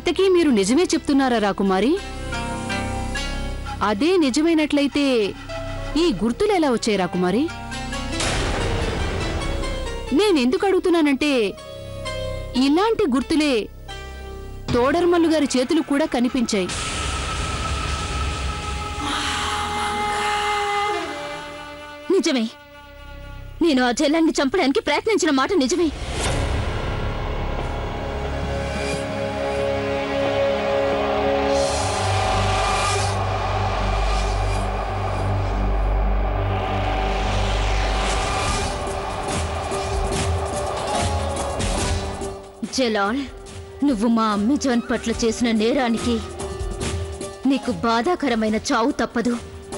ఇంతకీ మీరు నిజమే చెప్తున్నారా రాకుమారి అదే నిజమైనట్లయితే ఈ గుర్తులు ఎలా వచ్చాయి రాకుమారి నేనెందుకు అడుగుతున్నానంటే ఇలాంటి గుర్తులే తోడర్మల్లు గారి చేతులు కూడా కనిపించాయి నిజమే నేను ఆ చెల్లెల్ని చంపడానికి ప్రయత్నించిన మాట నిజమే జలాల్ నువ్వు మా అమ్మి జాన్ పట్ల చేసిన నేరానికి నీకు బాధాకరమైన చావు తప్పదు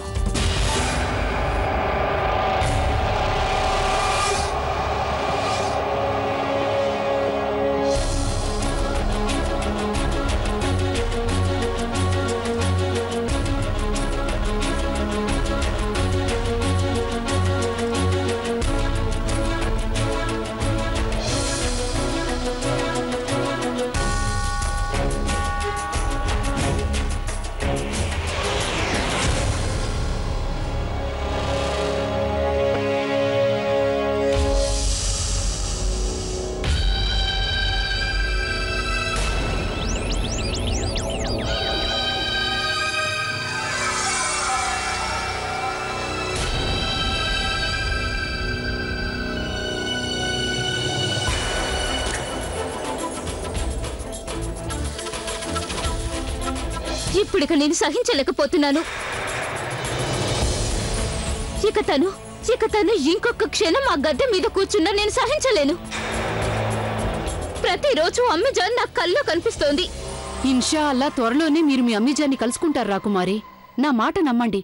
ఇప్పుడిక నేను సహించలేకపోతున్నాను ఇక తను ఇక తను ఇంకొక క్షణం ఆ గద్దె మీద కూర్చున్నా నేను సహించలేను ప్రతిరోజు అమ్మ జాన్ నా కల్లో కనిపిస్తోంది ఇన్షా అల్లా త్వరలోనే మీరు మీ అమ్మిజాన్ని కలుసుకుంటారు రాకుమారి నా మాట నమ్మండి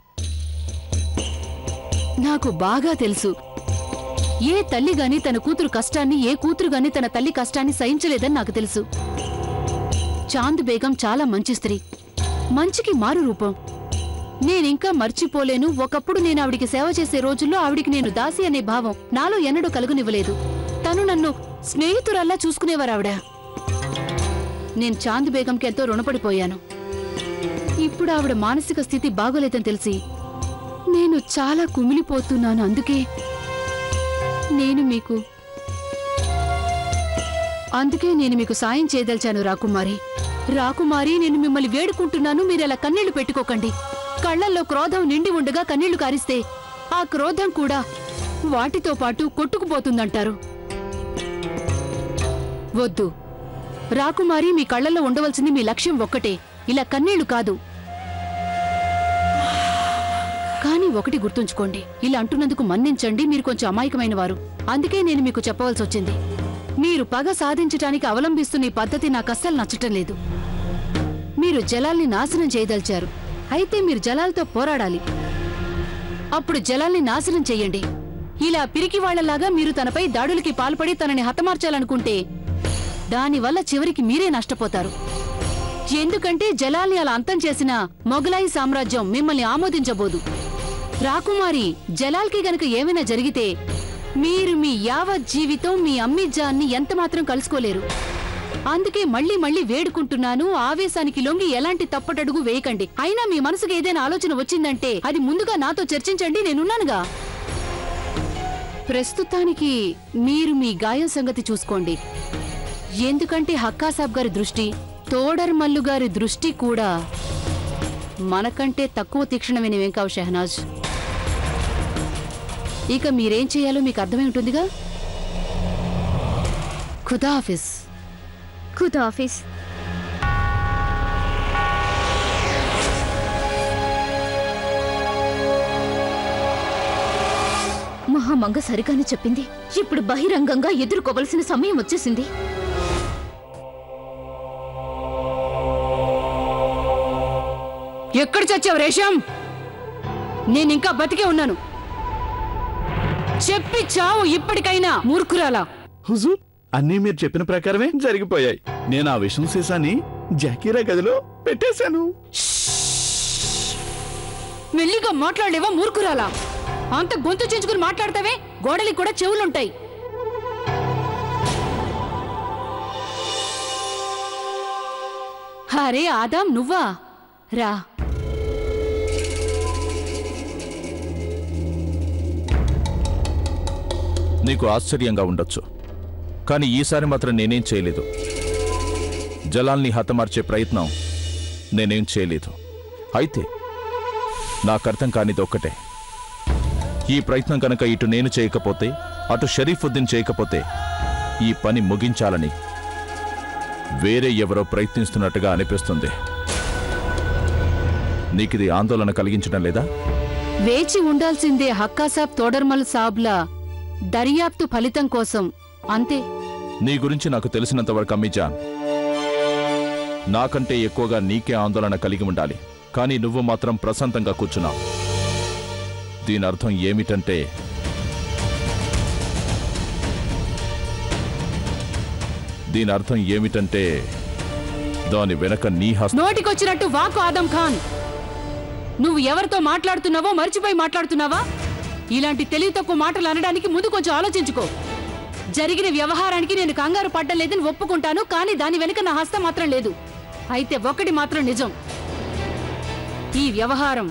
నాకు బాగా తెలుసు ఏ తల్లి గాని తన కూతురు కష్టాన్ని ఏ కూతురు గాని తన తల్లి కష్టాన్ని సహించలేదని నాకు తెలుసు చాంద్ బేగం చాలా మంచి స్త్రీ మంచికి మారు రూపం నేనింకా మర్చిపోలేను ఒకప్పుడు నేను ఆవిడికి సేవ చేసే రోజుల్లో ఆవిడికి నేను దాసి అనే భావం నాలో ఎన్నడూ కలుగునివ్వలేదు తను నన్ను స్నేహితురల్లా చూసుకునేవారావిడ నేను చాంద్ బేగంకి ఎంతో రుణపడిపోయాను ఇప్పుడు ఆవిడ మానసిక స్థితి బాగోలేదని తెలిసి నేను చాలా కుమిలిపోతున్నాను అందుకే నేను మీకు అందుకే నేను మీకు సాయం చేయదలిచాను రాకుమారి రాకుమారి నేను మిమ్మల్ని వేడుకుంటున్నాను మీరు అలా కన్నీళ్లు పెట్టుకోకండి కళ్ళల్లో క్రోధం నిండి ఉండగా కన్నీళ్లు కారిస్తే ఆ క్రోధం కూడా వాటితో పాటు కొట్టుకుపోతుందంటారు వద్దు రాకుమారి మీ కళ్ళల్లో ఉండవలసింది మీ లక్ష్యం ఒక్కటే ఇలా కన్నీళ్లు కాదు కానీ ఒకటి గుర్తుంచుకోండి ఇలా అంటున్నందుకు మన్నించండి మీరు కొంచెం అమాయకమైన వారు అందుకే నేను మీకు చెప్పవలసి వచ్చింది మీరు పగ సాధించటానికి అవలంబిస్తున్న ఈ పద్ధతి నాకు అస్సలు నచ్చటం లేదు మీరు జలాల్ని నాశనం చేయదలిచారు అయితే మీరు జలాలతో పోరాడాలి అప్పుడు జలాల్ని నాశనం చెయ్యండి ఇలా పిరికి వాళ్లలాగా మీరు తనపై దాడులకి పాల్పడి తనని హతమార్చాలనుకుంటే దానివల్ల చివరికి మీరే నష్టపోతారు ఎందుకంటే జలాల్ని అలా అంతం చేసిన మొఘలాయి సామ్రాజ్యం మిమ్మల్ని ఆమోదించబోదు రాకుమారి జలాల్కి గనక ఏమైనా జరిగితే మీరు మీ యావత్ జీవితం మీ అమ్మిజాన్ని ఎంతమాత్రం కలుసుకోలేరు అందుకే మళ్ళీ మళ్ళీ వేడుకుంటున్నాను ఆవేశానికి లొంగి ఎలాంటి తప్పటడుగు వేయకండి అయినా మీ మనసుకు ఏదైనా ఆలోచన వచ్చిందంటే అది ముందుగా నాతో చర్చించండి నేనున్నానుగా ప్రస్తుతానికి మీరు మీ గాయం సంగతి చూసుకోండి ఎందుకంటే హక్కాసాబ్ గారి దృష్టి తోడర్ మల్లు గారి దృష్టి కూడా మనకంటే తక్కువ తీక్షణమైనవేం కావు షెహనాజ్ ఇక మీరేం చేయాలో మీకు అర్థమై ఉంటుందిగా ఖుదాఫిస్ ఖుదా ఆఫీస్ మహామంగ సరిగానే చెప్పింది ఇప్పుడు బహిరంగంగా ఎదుర్కోవలసిన సమయం వచ్చేసింది ఎక్కడ చచ్చావు రేషం నేనింకా బతికే ఉన్నాను చెప్పి చావు ఇప్పటికైనా మూర్ఖురాలా హుజూర్ అన్నీ మీరు చెప్పిన ప్రకారమే జరిగిపోయాయి నేను ఆ విషం సీసాని జాకీరా గదిలో పెట్టేశాను మెల్లిగా మాట్లాడేవా మూర్ఖురాలా అంత గొంతు చించుకుని మాట్లాడతావే గోడలికి కూడా చెవులుంటాయి అరే ఆదాం నువ్వా రా నీకు ఆశ్చర్యంగా ఉండొచ్చు కానీ ఈసారి మాత్రం నేనేం చేయలేదు జలాల్ని హతమార్చే ప్రయత్నం నేనేం చేయలేదు అయితే నాకు అర్థం కానిది ఒక్కటే ఈ ప్రయత్నం కనుక ఇటు నేను చేయకపోతే అటు షరీఫుద్దీన్ చేయకపోతే ఈ పని ముగించాలని వేరే ఎవరో ప్రయత్నిస్తున్నట్టుగా అనిపిస్తుంది నీకిది ఆందోళన కలిగించడం లేదా వేచి ఉండాల్సిందే హక్కాసాబ్ తోడర్మల్ సాబ్ల దర్యాప్తు ఫలితం కోసం అంతే నీ గురించి నాకు తెలిసినంతవరకు అమ్మిజాన్ నాకంటే ఎక్కువగా నీకే ఆందోళన కలిగి ఉండాలి కానీ నువ్వు మాత్రం ప్రశాంతంగా కూర్చున్నావు దీని అర్థం ఏమిటంటే దీని అర్థం ఏమిటంటే దాని వెనక నీ హస్తం నోటికొచ్చినట్టు వాకు ఆదం ఖాన్ నువ్వు ఎవరితో మాట్లాడుతున్నావో మర్చిపోయి మాట్లాడుతున్నావా ఇలాంటి తెలివి తక్కువ మాటలు అనడానికి ముందు కొంచెం ఆలోచించుకో జరిగిన వ్యవహారానికి నేను కంగారు పడ్డలేదని ఒప్పుకుంటాను కానీ దాని వెనుక నా హస్తం మాత్రం లేదు అయితే ఒకటి మాత్రం నిజం ఈ వ్యవహారం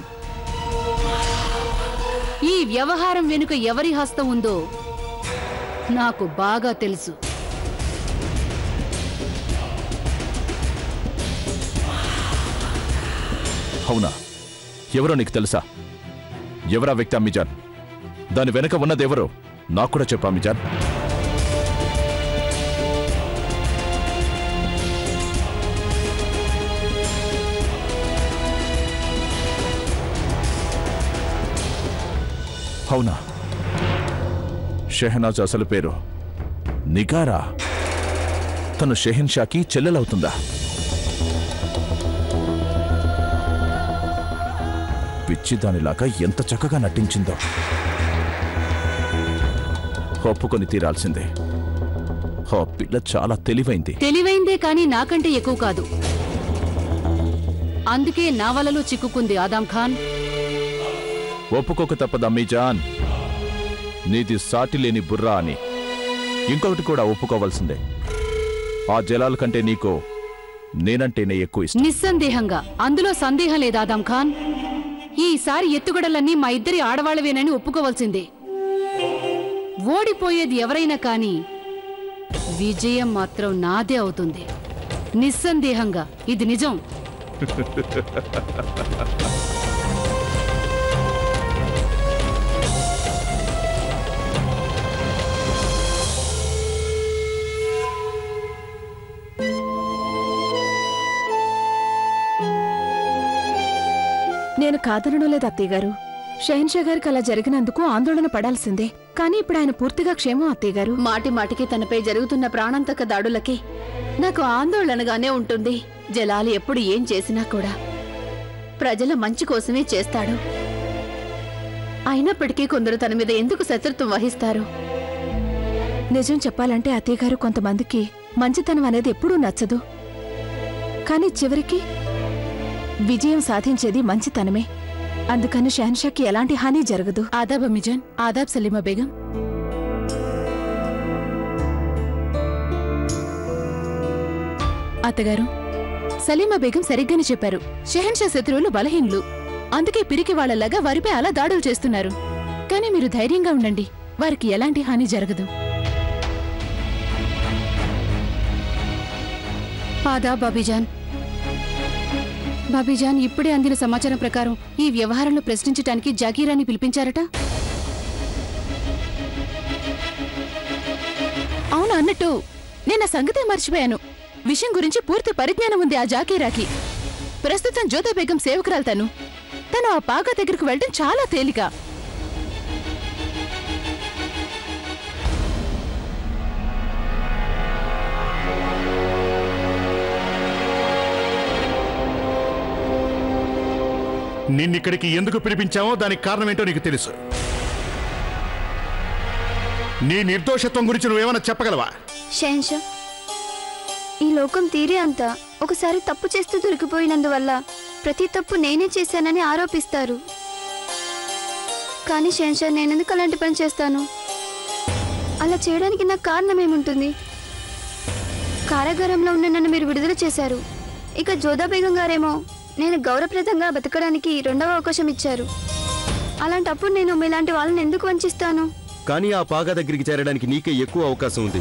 ఈ వ్యవహారం వెనుక ఎవరి హస్తం ఉందో నాకు బాగా తెలుసు అవునా ఎవరో నీకు తెలుసా ఎవరా వ్యక్తి అమ్మిజాన్ దాని వెనక ఉన్నదెవరో నాకు కూడా చెప్పు అమ్మిజాన్ అవునా షెహనాజ్ అసలు పేరు నిగారా తను షెహన్ షాకి చెల్లెలవుతుందా పిచ్చిదానిలాగా ఎంత చక్కగా నటించిందో ఒప్పుకొని తీరాల్సిందే ఆ పిల్ల చాలా తెలివైంది తెలివైందే కానీ నాకంటే ఎక్కువ కాదు అందుకే నా వలలో చిక్కుకుంది ఆదాం ఖాన్ ఒప్పుకోక తప్పదు అమ్మీజాన్ నీది సాటి లేని బుర్రా అని ఇంకొకటి కూడా ఒప్పుకోవాల్సిందే ఆ జలాల కంటే నీకు నేనంటేనే ఎక్కువ ఇష్టం నిస్సందేహంగా అందులో సందేహం లేదు ఆదాం ఖాన్ ఈసారి ఎత్తుగడలన్నీ మా ఇద్దరి ఆడవాళ్ళవేనని ఒప్పుకోవాల్సిందే ఓడిపోయేది ఎవరైనా కానీ విజయం మాత్రం నాదే అవుతుంది నిస్సందేహంగా ఇది నిజం నేను కాదనడం లేదు అత్తయ్య గారు షహన్షా గారికి అలా జరిగినందుకు ఆందోళన పడాల్సిందే కానీ ఇప్పుడు ఆయన పూర్తిగా క్షేమం అత్తయ్య గారు మాటి మాటికి తనపై జరుగుతున్న ప్రాణాంతక దాడులకి నాకు ఆందోళనగానే ఉంటుంది జలాలు ఎప్పుడు ఏం చేసినా కూడా ప్రజల మంచి కోసమే చేస్తాడు అయినప్పటికీ కొందరు తన మీద ఎందుకు శత్రుత్వం వహిస్తారు నిజం చెప్పాలంటే అత్తయ్య గారు కొంతమందికి మంచితనం అనేది ఎప్పుడూ నచ్చదు కానీ చివరికి విజయం సాధించేది మంచితనమే అందుకని షహన్షాకి ఎలాంటి హాని జరగదు ఆదాబ్ అమిజాన్ ఆదాబ్ సలీమా బేగం అత్తగారు సలీమా బేగం సరిగ్గానే చెప్పారు షెహన్షా శత్రువులు బలహీనులు అందుకే పిరికి వాళ్ళలాగా వారిపై అలా దాడులు చేస్తున్నారు కానీ మీరు ధైర్యంగా ఉండండి వారికి ఎలాంటి హాని జరగదు ఆదా బాబీజాన్ బాబీజాన్ ఇప్పుడే అందిన సమాచారం ప్రకారం ఈ వ్యవహారంలో ప్రశ్నించటానికి జాగీరాని పిలిపించారట అవును అన్నట్టు నేను ఆ సంగతే మర్చిపోయాను విషయం గురించి పూర్తి పరిజ్ఞానం ఉంది ఆ జాకీరాకి ప్రస్తుతం జ్యోతి బేగం సేవకురాలు తను తను ఆ పాక దగ్గరకు వెళ్ళడం చాలా తేలిక నిన్నిక్కడికి ఎందుకు పిలిపించామో దానికి కారణమేంటో నీకు తెలుసు నీ నిర్దోషత్వం గురించి నువ్వేమైనా చెప్పగలవా షెహన్షా ఈ లోకం తీరే అంత ఒకసారి తప్పు చేస్తూ దొరికిపోయినందువల్ల ప్రతి తప్పు నేనే చేశానని ఆరోపిస్తారు కానీ షెహన్షా నేనెందుకు అలాంటి పని చేస్తాను అలా చేయడానికి నాకు కారణం ఏముంటుంది కారాగారంలో ఉన్న నన్ను మీరు విడుదల చేశారు ఇక జోదా బేగం గారేమో నేను గౌరవప్రదంగా బతకడానికి రెండవ అవకాశం ఇచ్చారు అలాంటప్పుడు నేను మీలాంటి వాళ్ళని ఎందుకు వంచిస్తాను కానీ ఆ పాగా దగ్గరికి చేరడానికి నీకే ఎక్కువ అవకాశం ఉంది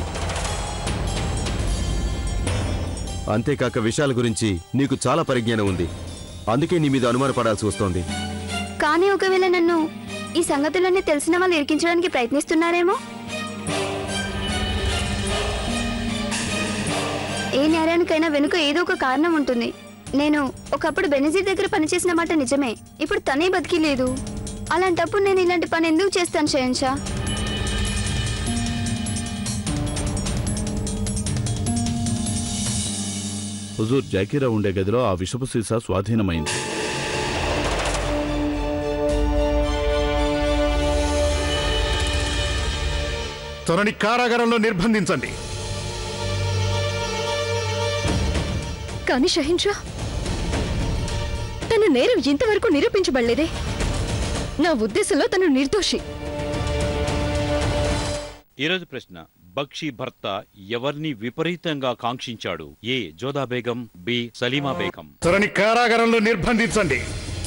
అంతేకాక విషయాల గురించి నీకు చాలా పరిజ్ఞానం ఉంది అందుకే నీ మీద అనుమానపడాల్సి వస్తోంది కానీ ఒకవేళ నన్ను ఈ సంగతులన్నీ తెలిసిన వాళ్ళు ఇరికించడానికి ప్రయత్నిస్తున్నారేమో ఏ నేరానికైనా వెనుక ఏదో ఒక కారణం ఉంటుంది నేను ఒకప్పుడు బెనజీర్ దగ్గర పనిచేసిన మాట నిజమే ఇప్పుడు తనే బతికి లేదు అలాంటప్పుడు నేను ఇలాంటి పని ఎందుకు చేస్తాను షయన్షా హుజూర్ జాకీరా ఉండే గదిలో ఆ విషపు సీసా స్వాధీనమైంది తనని కారాగారంలో నిర్బంధించండి కానీ షహిన్షా తన నేరం ఇంతవరకు నిరూపించబడలేదే నా ఉద్దేశంలో తను నిర్దోషి ఈరోజు ప్రశ్న బక్షి భర్త ఎవరిని విపరీతంగా కాంక్షించాడు ఏ జోదా బేగం బి సలీమా బేగం తనని కారాగారంలో నిర్బంధించండి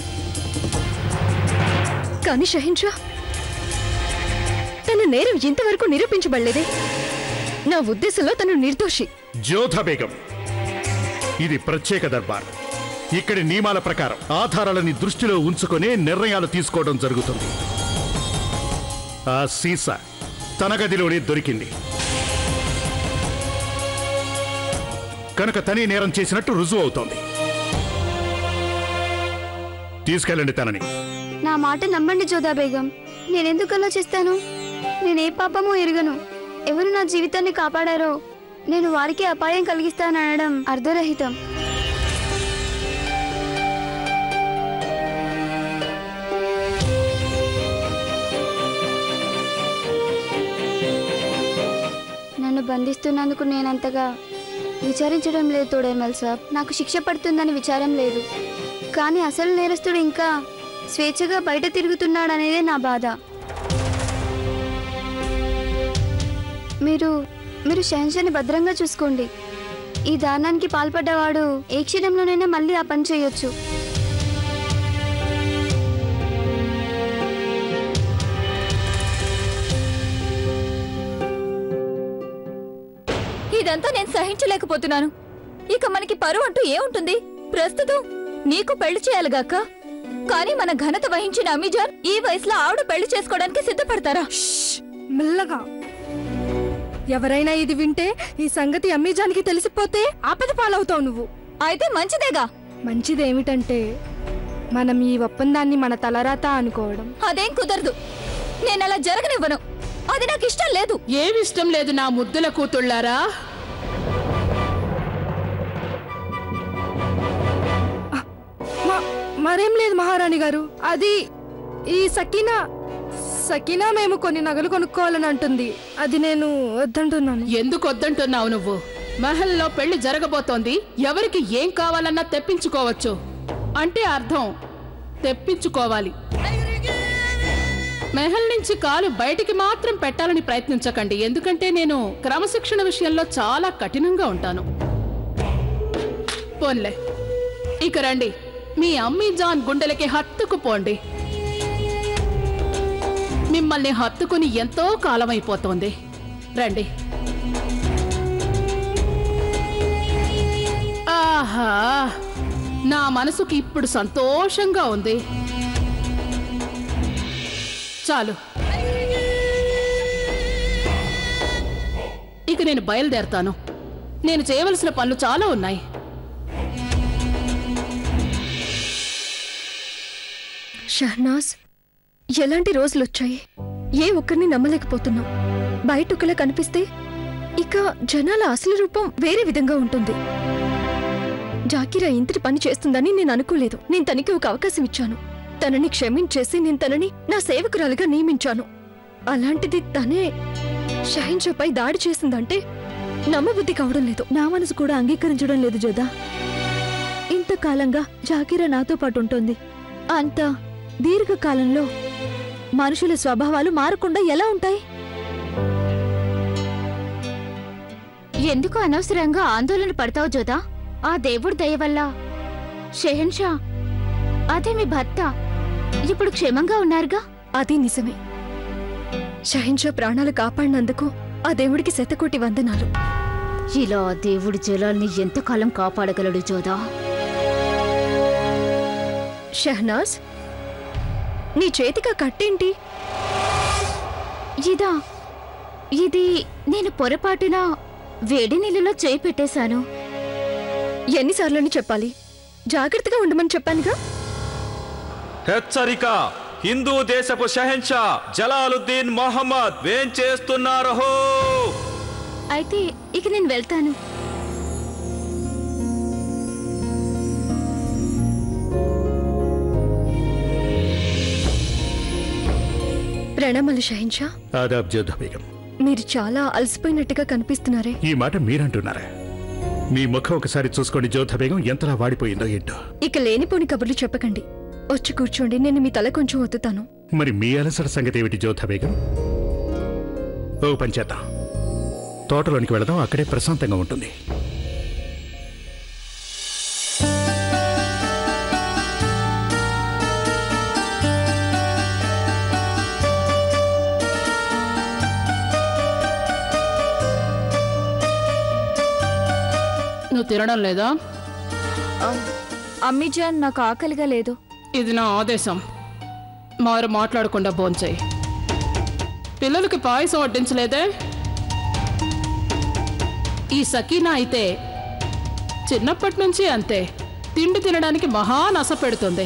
కానీ షహిన్షా తన నేరం ఇంతవరకు నిరూపించబడలేదే నా ఉద్దేశంలో తను నిర్దోషి జోధా బేగం ఇది ప్రత్యేక దర్బార్ ఇక్కడి నియమాల ప్రకారం ఆధారాలని దృష్టిలో ఉంచుకొని నిర్ణయాలు తీసుకోవడం జరుగుతుంది ఆ సీసా తన గదిలోనే దొరికింది కనుక తనే నేరం చేసినట్టు రుజువు అవుతోంది తీసుకెళ్ళండి తనని నా మాట నమ్మండి జోదా బేగం నేనెందుకు అలా చేస్తాను నేనే పాపమో ఎరుగను ఎవరు నా జీవితాన్ని కాపాడారో నేను వారికి అపాయం కలిగిస్తాననడం అర్ధరహితం నన్ను బంధిస్తున్నందుకు నేనంతగా విచారించడం లేదు తోడేమల్ సాబ్ నాకు శిక్ష పడుతుందని విచారం లేదు కానీ అసలు నేరస్తుడు ఇంకా స్వేచ్ఛగా బయట తిరుగుతున్నాడనేదే నా బాధ మీరు మీరు షహన్షాని భద్రంగా చూసుకోండి ఈ దారుణానికి పాల్పడ్డవాడు ఏ క్షణంలోనైనా మళ్ళీ ఆ పని చేయొచ్చు ఇదంతా నేను సహించలేకపోతున్నాను ఇక మనకి పరువు అంటూ ఏముంటుంది ప్రస్తుతం నీకు పెళ్లి చేయాలిగాక కానీ మన ఘనత వహించిన అమీజాన్ ఈ వయసులో ఆవిడ పెళ్లి చేసుకోవడానికి సిద్ధపడతారా మెల్లగా ఎవరైనా ఇది వింటే ఈ సంగతి అమ్మీజానికి తెలిసిపోతే ఆపద పాలవుతావు నువ్వు అయితే మంచిదేగా మంచిదేమిటంటే మనం ఈ ఒప్పందాన్ని మన తలరాత అనుకోవడం అదేం కుదరదు నేను అలా జరగనివ్వను అది నాకు ఇష్టం లేదు ఏమిష్టం లేదు నా ముద్దుల కూతుళ్ళారా మ- మరేం లేదు మహారాణి గారు అది ఈ సకీనా సకీనా మేము కొన్ని నగలు కొనుక్కోవాలని అంటుంది అది నేను వద్దంటున్నాను ఎందుకు వద్దంటున్నావు నువ్వు మహల్లో పెళ్లి జరగబోతోంది ఎవరికి ఏం కావాలన్నా తెప్పించుకోవచ్చు అంటే అర్థం తెప్పించుకోవాలి మెహల్ నుంచి కాలు బయటికి మాత్రం పెట్టాలని ప్రయత్నించకండి ఎందుకంటే నేను క్రమశిక్షణ విషయంలో చాలా కఠినంగా ఉంటాను పోన్లే ఇక రండి మీ అమ్మీ జాన్ గుండెలకి హత్తుకుపోండి మిమ్మల్ని హత్తుకుని ఎంతో కాలం అయిపోతోంది రండి ఆహా నా మనసుకి ఇప్పుడు సంతోషంగా ఉంది చాలు ఇక నేను బయలుదేరతాను నేను చేయవలసిన పనులు చాలా ఉన్నాయి షహనాజ్ ఎలాంటి రోజులు వచ్చాయి ఏ ఒక్కరిని నమ్మలేకపోతున్నాం బయట ఒకలా కనిపిస్తే ఇక జనాల అసలు రూపం వేరే విధంగా ఉంటుంది జాకీరా ఇంతటి పని చేస్తుందని నేను అనుకోలేదు నేను తనకి ఒక అవకాశం ఇచ్చాను తనని క్షమించేసి నేను తనని నా సేవకురాలిగా నియమించాను అలాంటిది తనే షహిన్షాపై దాడి చేసిందంటే నమ్మబుద్ధి కావడం లేదు నా మనసు కూడా అంగీకరించడం లేదు జోదా ఇంతకాలంగా జాకీరా నాతో పాటు ఉంటుంది అంత దీర్ఘకాలంలో మనుషుల స్వభావాలు మారకుండా ఎలా ఉంటాయి ఎందుకు అనవసరంగా ఆందోళన పడతావు జోదా ఆ దేవుడి దయ వల్ల షెహన్షా అదే మీ భర్త ఇప్పుడు క్షేమంగా ఉన్నారుగా అది నిజమే షహిన్షా ప్రాణాలు కాపాడినందుకు ఆ దేవుడికి శతకోటి వందనాలు ఇలా ఆ దేవుడి జలాల్ని ఎంతకాలం కాపాడగలడు జోదా షహనాజ్ నీ చేతికి ఆ కట్టేంటి ఇదా ఇది నేను పొరపాటున వేడి నీళ్ళలో చేయి పెట్టేశాను ఎన్నిసార్లని చెప్పాలి జాగ్రత్తగా ఉండమని చెప్పానుగా హెచ్చరిక హిందూ దేశపు షహెన్షా జలాలుద్దీన్ మొహమ్మద్ వేం చేస్తున్నారహో అయితే ఇక నేను వెళ్తాను ప్రణామాలు షహిన్షా ఆదాబ్ జోధా బేగం మీరు చాలా అలసిపోయినట్టుగా కనిపిస్తున్నారే ఈ మాట మీరంటున్నారా మీ ముఖం ఒకసారి చూసుకోండి జోధా బేగం ఎంతలా వాడిపోయిందో ఏంటో ఇక లేనిపోని కబుర్లు చెప్పకండి వచ్చి కూర్చోండి నేను మీ తల కొంచెం ఒత్తుతాను మరి మీ అలసట సంగతి ఏమిటి జోధా బేగం ఓ పని చేద్దాం తోటలోనికి వెళదాం అక్కడే ప్రశాంతంగా ఉంటుంది నువ్వు తినడం లేదా అమ్మిజాన్ నాకు ఆకలిగా లేదు ఇది నా ఆదేశం మారు మాట్లాడకుండా భోంచేయి పిల్లలకి పాయసం వడ్డించలేదే ఈ సకీనా అయితే చిన్నప్పటి నుంచి అంతే తిండి తినడానికి మహా నస పెడుతుంది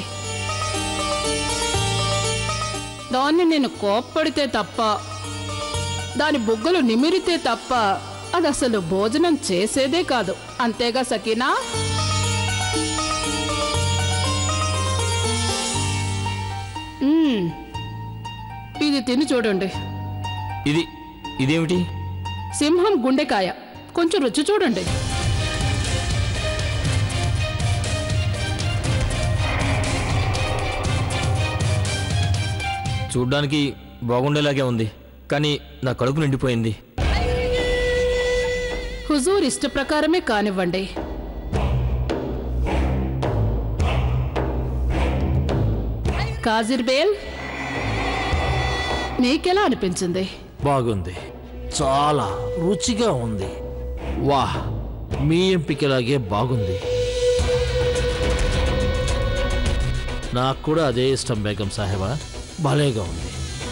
దాన్ని నేను కోప్పడితే తప్ప దాని బుగ్గలు నిమిరితే తప్ప అది అసలు భోజనం చేసేదే కాదు అంతేగా సకీనా మ్మ్. ఇది తిని చూడండి ఇది ఇదేమిటి సింహం గుండెకాయ కొంచెం రుచి చూడండి చూడ్డానికి బాగుండేలాగే ఉంది కానీ నా కడుపు నిండిపోయింది హుజూర్ ఇష్ట ప్రకారమే కానివ్వండి కాజిర్ బేల్ నీకెలా అనిపించింది బాగుంది చాలా రుచిగా ఉంది వాహ్ మీ ఎంపికలాగే బాగుంది నాకు కూడా అదే ఇష్టం బేగం సాహెబా భలేగా ఉంది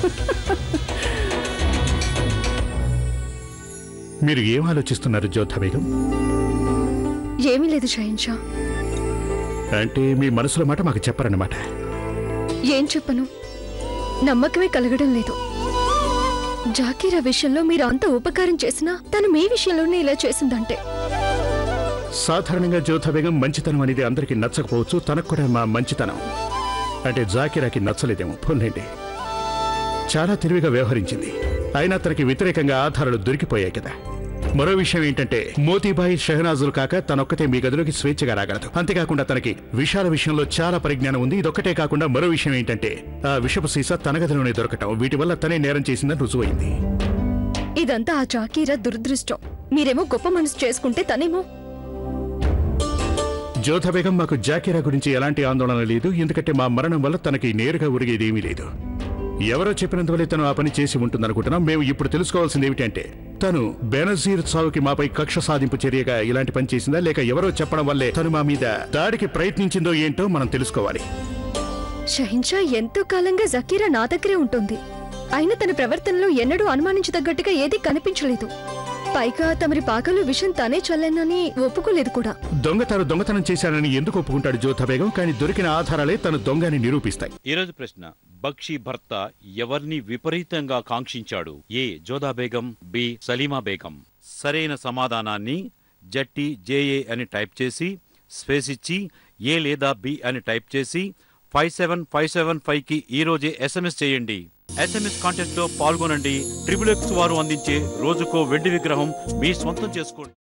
మీరు ఏం ఆలోచిస్తున్నారు జోధా బేగం ఏమీ లేదు షహిన్షా అంటే మీ మనసులో మాట మాకు చెప్పరన్నమాట ఏం చెప్పను నమ్మకమే కలగడం లేదు జాకీరా విషయంలో మీరు అంత ఉపకారం చేసినా తను మీ విషయంలోనే ఇలా చేసిందంటే సాధారణంగా జోధా బేగం మంచితనం అనేది అందరికీ నచ్చకపోవచ్చు తనకు కూడా మా మంచితనం అంటే జాకిరాకి నచ్చలేదేమో పోన్లేండి చాలా తెలివిగా వ్యవహరించింది అయినా తనకి వ్యతిరేకంగా ఆధారాలు దొరికిపోయాయి కదా మరో విషయం ఏంటంటే మోతీబాయి షహనాజులు కాక తనొక్కతే మీ గదిలోకి స్వేచ్ఛగా రాగలదు అంతేకాకుండా తనకి విషాల విషయంలో చాలా పరిజ్ఞానం ఉంది ఇదొక్కటే కాకుండా మరో విషయం ఏంటంటే ఆ విషపు సీసా తన గదిలోనే దొరకటం వీటి వల్ల తనే నేరం చేసిందని రుజువైంది ఇదంతా ఆ జాకీరా దురదృష్టం మీరేమో గొప్ప మనసు చేసుకుంటే తనేమో జోధ బేగం మాకు జాకీరా గురించి ఎలాంటి ఆందోళన లేదు ఎందుకంటే మా మరణం వల్ల తనకి నేరుగా ఉరిగేది ఏమీ లేదు ఎవరో చెప్పినందువల్లే తను ఆ పని చేసి ఉంటుందనుకుంటున్నాం మేము ఇప్పుడు తెలుసుకోవాల్సింది ఏమిటంటే తను బెనజీర్ చావుకి మాపై కక్ష సాధింపు చర్యగా ఇలాంటి పని చేసిందా లేక ఎవరో చెప్పడం వల్లే తను మా మీద దాడికి ప్రయత్నించిందో ఏంటో మనం తెలుసుకోవాలి షహిన్షా ఎంతో కాలంగా జకీరా నా దగ్గరే ఉంటుంది అయినా తన ప్రవర్తనలో ఎన్నడూ అనుమానించదగ్గట్టుగా ఏదీ కనిపించలేదు పైగా తమరి పాకలో విషం తనే చల్లనని ఒప్పుకోలేదు కూడా దొంగ తను దొంగతనం చేశానని ఎందుకు ఒప్పుకుంటాడు జోధ బేగం కానీ దొరికిన ఆధారాలే తను దొంగని నిరూపిస్తాయి ఈరోజు ప్రశ్న బక్షి భర్త ఎవరిని విపరీతంగా కాంక్షించాడు ఏ జోదా బేగం బి సలీమా బేగం సరైన సమాధానాన్ని జట్టి జేఏ అని టైప్ చేసి స్పేస్ ఇచ్చి ఏ లేదా బి అని టైప్ చేసి five seven five seven five కి ఈ రోజే ఎస్ఎంఎస్ చేయండి ఎస్ఎంఎస్ కాంటెస్ట్ లో పాల్గొనండి ట్రిపుల్ ఎక్స్ వారు అందించే రోజుకో వెండి విగ్రహం మీ సొంతం చేసుకోండి